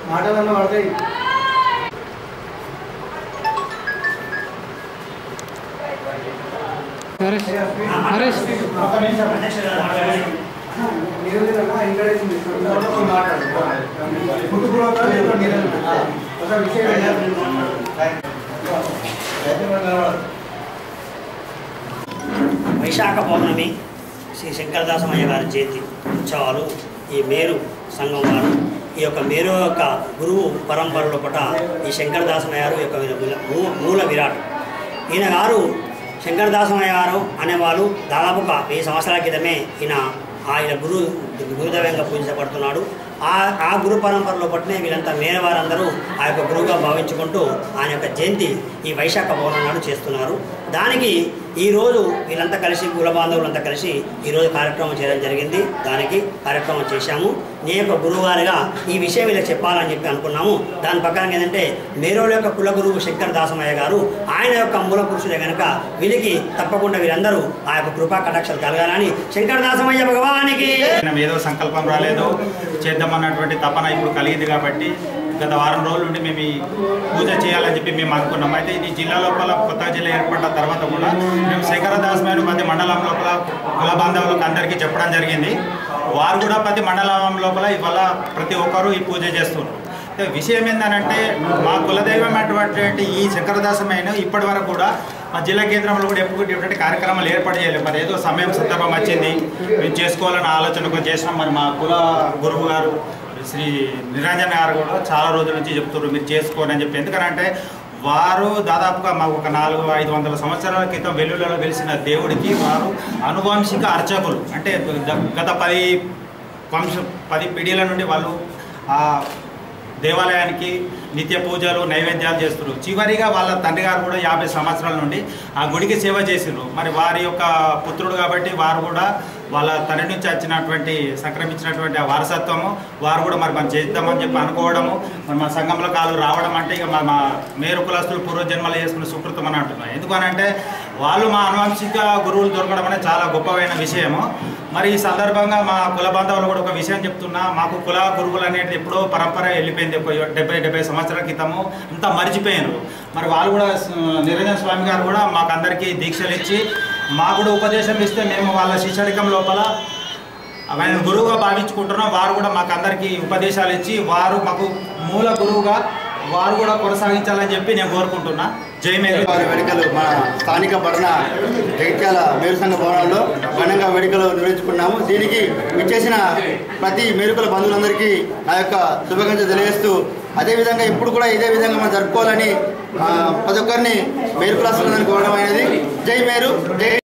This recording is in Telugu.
మాటలన్నా పడతాయి హరీష్ హరీష్ మీరు లేదన్నా ఎంకరేజ్ తీసుకుంటారు మాట్లాడు ముందు కూడా ఒక విషయం వైశాఖ పౌర్ణమి శ్రీ శంకరదాసమయ్య గారి జయంతి ఉత్సవాలు ఈ మేరు సంఘం వారు ఈ యొక్క మేరు యొక్క గురువు పరంపరలో పట ఈ శంకరదాసమయ్య గారు యొక్క మూ- మూల విరాట్ ఈయన గారు శంకరదాసమయ్య గారు అనేవాళ్ళు దాదాపుగా వెయ్యి సంవత్సరాల క్రితమే ఈయన ఆయన గురు గురుదైవంగా పూజించబడుతున్నాడు ఆ ఆ గురు పరంపరలో పట్టిన వీళ్ళంతా మేరవారందరూ ఆ యొక్క గురువుగా భావించుకుంటూ ఆయన యొక్క జయంతి ఈ వైశాఖ పౌర్ణమి నాడు చేస్తున్నారు దానికి ఈరోజు వీళ్ళంతా కలిసి కుల బాంధవులంతా కలిసి ఈరోజు కార్యక్రమం చేయడం జరిగింది దానికి కార్యక్రమం చేశాము నీ యొక్క గురువుగారిగా ఈ విషయం వీళ్ళకి చెప్పాలని చెప్పి అనుకున్నాము దాని ప్రకారం ఏంటంటే మేరోల యొక్క కుల గురువు శంకర దాసమయ్య గారు ఆయన యొక్క మూల పురుషుడే కనుక వీళ్ళకి తప్పకుండా వీరందరూ ఆ యొక్క కృపా కటాక్షలు కలగాలని శంకర దాసమయ్య భగవానికి మనం ఏదో సంకల్పం రాలేదు చేద్దామన్నటువంటి తపన ఇప్పుడు కలిగింది కాబట్టి గత వారం రోజుల నుండి మేము ఈ పూజ చేయాలని చెప్పి మేము అనుకున్నాం అయితే ఇది జిల్లా లోపల కొత్త జిల్లా ఏర్పడిన తర్వాత కూడా మేము శంకరదాస్ మేను ప్రతి మండలం లోపల కుల బాంధవులకు అందరికీ చెప్పడం జరిగింది వారు కూడా ప్రతి మండలం లోపల ఇవాళ ప్రతి ఒక్కరూ ఈ పూజ చేస్తున్నారు అయితే విషయం ఏంటంటే మా కులదైవం అటువంటి ఈ శంకరదాసమైన ఇప్పటి వరకు కూడా మా జిల్లా కేంద్రంలో కూడా ఎప్పుడు ఇటువంటి కార్యక్రమాలు ఏర్పాటు చేయలేదు మరి ఏదో సమయం సందర్భం వచ్చింది మేము చేసుకోవాలన్న ఆలోచన కొంచెం చేసినాం మరి మా కుల గురువు గారు శ్రీ నిరంజన్ గారు కూడా చాలా రోజుల నుంచి చెప్తున్నారు మీరు చేసుకోండి అని చెప్పి ఎందుకంటే వారు దాదాపుగా మాకు ఒక నాలుగు ఐదు వందల సంవత్సరాల క్రితం వెల్లులలో వెలిసిన దేవుడికి వారు అనువంశిక అర్చకులు అంటే గ- గత పది వంశ పది పీఢీల నుండి వాళ్ళు ఆ దేవాలయానికి నిత్య పూజలు నైవేద్యాలు చేస్తున్నారు చివరిగా వాళ్ళ తండ్రి గారు కూడా యాభై సంవత్సరాల నుండి ఆ గుడికి సేవ చేసిండ్రు మరి వారి యొక్క పుత్రుడు కాబట్టి వారు కూడా వాళ్ళ తండ్రి నుంచి వచ్చినటువంటి సంక్రమించినటువంటి ఆ వారసత్వము వారు కూడా మరి మనం చేద్దామని చెప్పి అనుకోవడము మరి మా సంఘంలో కాలు రావడం అంటే ఇక మా మా మేరు కులస్తులు పూర్వజన్మలు చేసుకున్న సుకృతం అని అంటున్నాం ఎందుకనంటే వాళ్ళు మా అనువంశిక గురువులు దొరకడం అనేది చాలా గొప్పమైన విషయము మరి ఈ సందర్భంగా మా కుల బాంధవులు కూడా ఒక విషయం చెప్తున్నా మాకు కుల గురువులు అనేది ఎప్పుడో పరంపర వెళ్ళిపోయింది ఒక డెబ్బై డెబ్బై సంవత్సరాల క్రితము అంతా మర్చిపోయారు మరి వాళ్ళు కూడా స- నిరంజన స్వామి గారు కూడా మాకు అందరికీ దీక్షలు ఇచ్చి మాకు కూడా ఉపదేశం ఇస్తే మేము వాళ్ళ శిష్యరికం లోపల ఆయన గురువుగా భావించుకుంటున్నాం వారు కూడా మాకు అందరికీ ఉపదేశాలు ఇచ్చి వారు మాకు మూల గురువుగా వారు కూడా కొనసాగించాలని చెప్పి నేను కోరుకుంటున్నా జై మేరీ వారి వేడుకలు మన స్థానిక పట్టణ జగిత్యాల మేరు సంఘ భవనంలో ఘనంగా వేడుకలు నిర్వహించుకున్నాము దీనికి విచ్చేసిన ప్రతి మేరుకుల బంధువులందరికీ నా యొక్క శుభాకాంక్షలు తెలియజేస్తూ అదేవిధంగా ఇప్పుడు కూడా ఇదే విధంగా మనం జరుపుకోవాలని ఆ, ప్రతి ఒక్కరిని మేరు క్లాసులందరినీ కోరడం అనేది జై మేరు జై